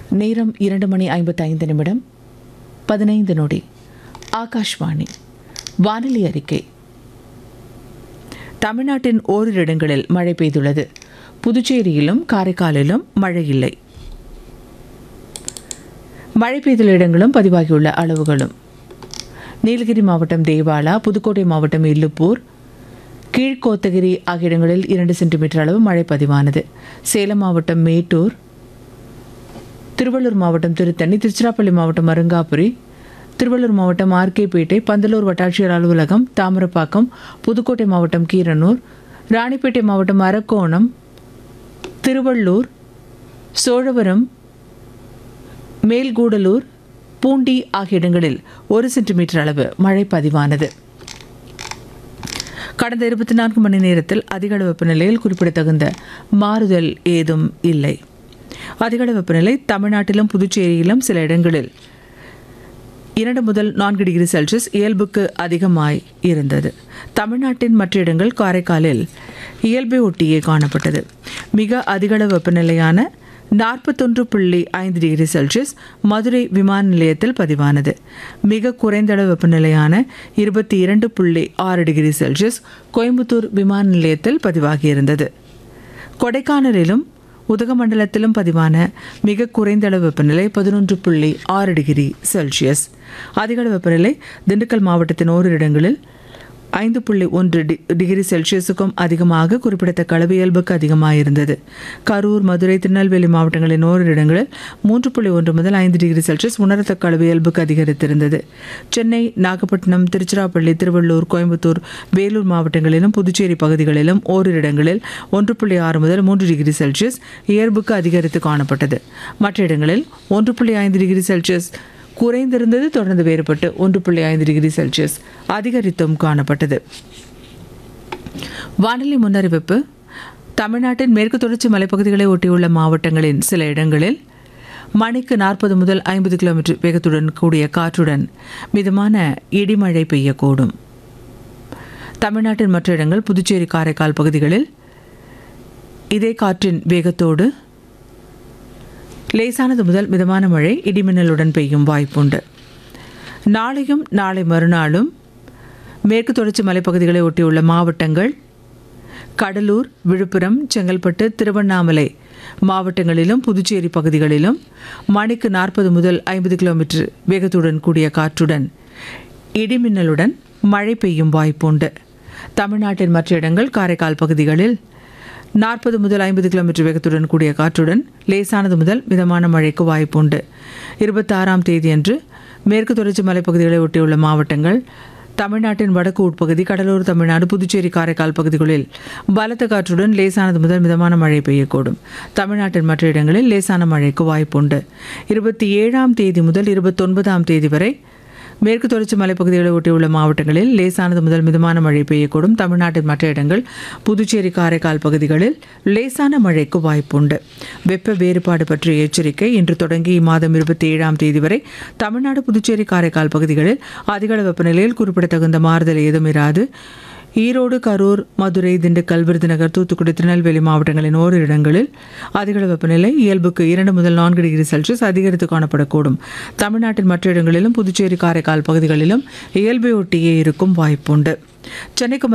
நேரம் இரண்டு மணி ஐம்பத்தைந்து நிமிடம் பதினைந்து நொடி ஆகாஷ்வாணி வானிலை அறிக்கை தமிழ்நாட்டின் ஓரிரு இடங்களில் மழை பெய்துள்ளது புதுச்சேரியிலும் காரைக்காலிலும் மழை இல்லை மழை பெய்துள்ள இடங்களும் பதிவாகியுள்ள அளவுகளும் நீலகிரி மாவட்டம் தேவாலா புதுக்கோட்டை மாவட்டம் இல்லுப்பூர் கீழ்கோத்தகிரி ஆகிய இடங்களில் இரண்டு சென்டிமீட்டர் அளவு மழை பதிவானது சேலம் மாவட்டம் மேட்டூர் திருவள்ளூர் மாவட்டம் திருத்தணி திருச்சிராப்பள்ளி மாவட்டம் அருங்காபுரி திருவள்ளூர் மாவட்டம் ஆர்கேபேட்டை பந்தலூர் வட்டாட்சியர் அலுவலகம் தாமிரப்பாக்கம் புதுக்கோட்டை மாவட்டம் கீரனூர் ராணிப்பேட்டை மாவட்டம் அரக்கோணம் திருவள்ளூர் சோழவரம் மேல்கூடலூர் பூண்டி ஆகிய இடங்களில் ஒரு சென்டிமீட்டர் அளவு மழை பதிவானது கடந்த இருபத்தி நான்கு மணி நேரத்தில் அதிகளவு வெப்பநிலையில் குறிப்பிடத்தகுந்த மாறுதல் ஏதும் இல்லை அதிகளவு வெப்பநிலை தமிழ்நாட்டிலும் புதுச்சேரியிலும் சில இடங்களில் இரண்டு முதல் நான்கு டிகிரி செல்சியஸ் இயல்புக்கு அதிகமாய் இருந்தது தமிழ்நாட்டின் மற்ற இடங்கள் காரைக்காலில் இயல்பை ஒட்டியே காணப்பட்டது மிக அதிகளவு வெப்பநிலையான நாற்பத்தொன்று புள்ளி ஐந்து டிகிரி செல்சியஸ் மதுரை விமான நிலையத்தில் பதிவானது மிக குறைந்த அளவு வெப்பநிலையான இருபத்தி இரண்டு புள்ளி ஆறு டிகிரி செல்சியஸ் கோயம்புத்தூர் விமான நிலையத்தில் பதிவாகியிருந்தது கொடைக்கானலிலும் உதகமண்டலத்திலும் பதிவான மிக குறைந்த அளவு வெப்பநிலை பதினொன்று புள்ளி ஆறு டிகிரி செல்சியஸ் அதிகளவு வெப்பநிலை திண்டுக்கல் மாவட்டத்தின் ஓரிரு இடங்களில் ஐந்து புள்ளி ஒன்று டி டிகிரி செல்சியஸுக்கும் அதிகமாக குறிப்பிடத்தக்க அளவு இயல்புக்கு அதிகமாக இருந்தது கரூர் மதுரை திருநெல்வேலி மாவட்டங்களின் ஓரிரு இடங்களில் மூன்று புள்ளி ஒன்று முதல் ஐந்து டிகிரி செல்சியஸ் உணரத்தக்க அளவு இயல்புக்கு அதிகரித்திருந்தது சென்னை நாகப்பட்டினம் திருச்சிராப்பள்ளி திருவள்ளூர் கோயம்புத்தூர் வேலூர் மாவட்டங்களிலும் புதுச்சேரி பகுதிகளிலும் ஓரிரு இடங்களில் ஒன்று புள்ளி ஆறு முதல் மூன்று டிகிரி செல்சியஸ் இயல்புக்கு அதிகரித்து காணப்பட்டது மற்ற இடங்களில் ஒன்று புள்ளி ஐந்து டிகிரி செல்சியஸ் குறைந்திருந்தது தொடர்ந்து வேறுபட்டு ஒன்று புள்ளி ஐந்து டிகிரி செல்சியஸ் அதிகரித்தும் காணப்பட்டது வானிலை முன்னறிவிப்பு தமிழ்நாட்டின் மேற்கு தொடர்ச்சி மலைப்பகுதிகளை ஒட்டியுள்ள மாவட்டங்களின் சில இடங்களில் மணிக்கு நாற்பது முதல் ஐம்பது கிலோமீட்டர் வேகத்துடன் கூடிய காற்றுடன் மிதமான இடிமழை பெய்யக்கூடும் தமிழ்நாட்டின் மற்ற இடங்கள் புதுச்சேரி காரைக்கால் பகுதிகளில் இதே காற்றின் வேகத்தோடு லேசானது முதல் மிதமான மழை இடிமின்னலுடன் பெய்யும் வாய்ப்புண்டு நாளையும் நாளை மறுநாளும் மேற்கு தொடர்ச்சி மலைப்பகுதிகளை ஒட்டியுள்ள மாவட்டங்கள் கடலூர் விழுப்புரம் செங்கல்பட்டு திருவண்ணாமலை மாவட்டங்களிலும் புதுச்சேரி பகுதிகளிலும் மணிக்கு நாற்பது முதல் ஐம்பது கிலோமீட்டர் வேகத்துடன் கூடிய காற்றுடன் இடிமின்னலுடன் மழை பெய்யும் வாய்ப்புண்டு தமிழ்நாட்டின் மற்ற இடங்கள் காரைக்கால் பகுதிகளில் நாற்பது முதல் ஐம்பது கிலோமீட்டர் வேகத்துடன் கூடிய காற்றுடன் லேசானது முதல் மிதமான மழைக்கு வாய்ப்புண்டு இருபத்தாறாம் தேதியன்று மேற்கு தொடர்ச்சி மலைப்பகுதிகளை ஒட்டியுள்ள மாவட்டங்கள் தமிழ்நாட்டின் வடக்கு உட்பகுதி கடலூர் தமிழ்நாடு புதுச்சேரி காரைக்கால் பகுதிகளில் பலத்த காற்றுடன் லேசானது முதல் மிதமான மழை பெய்யக்கூடும் தமிழ்நாட்டின் மற்ற இடங்களில் லேசான மழைக்கு வாய்ப்புண்டு இருபத்தி ஏழாம் தேதி முதல் இருபத்தொன்பதாம் தேதி வரை மேற்கு தொடர்ச்சி மலைப்பகுதிகளை ஒட்டியுள்ள மாவட்டங்களில் லேசானது முதல் மிதமான மழை பெய்யக்கூடும் தமிழ்நாட்டின் மற்ற இடங்கள் புதுச்சேரி காரைக்கால் பகுதிகளில் லேசான மழைக்கு வாய்ப்புண்டு வெப்ப வேறுபாடு பற்றிய எச்சரிக்கை இன்று தொடங்கி இம்மாதம் இருபத்தி ஏழாம் தேதி வரை தமிழ்நாடு புதுச்சேரி காரைக்கால் பகுதிகளில் அதிகள வெப்பநிலையில் குறிப்பிடத்தகுந்த மாறுதல் ஏதும் இராது ஈரோடு கரூர் மதுரை திண்டுக்கல் விருதுநகர் தூத்துக்குடி திருநெல்வேலி மாவட்டங்களின் ஓரிரு இடங்களில் அதிகள வெப்பநிலை இயல்புக்கு இரண்டு முதல் நான்கு டிகிரி செல்சியஸ் அதிகரித்து காணப்படக்கூடும் தமிழ்நாட்டின் மற்ற இடங்களிலும் புதுச்சேரி காரைக்கால் பகுதிகளிலும் இயல்பை ஒட்டியே இருக்கும் வாய்ப்புண்டு சென்னைக்கு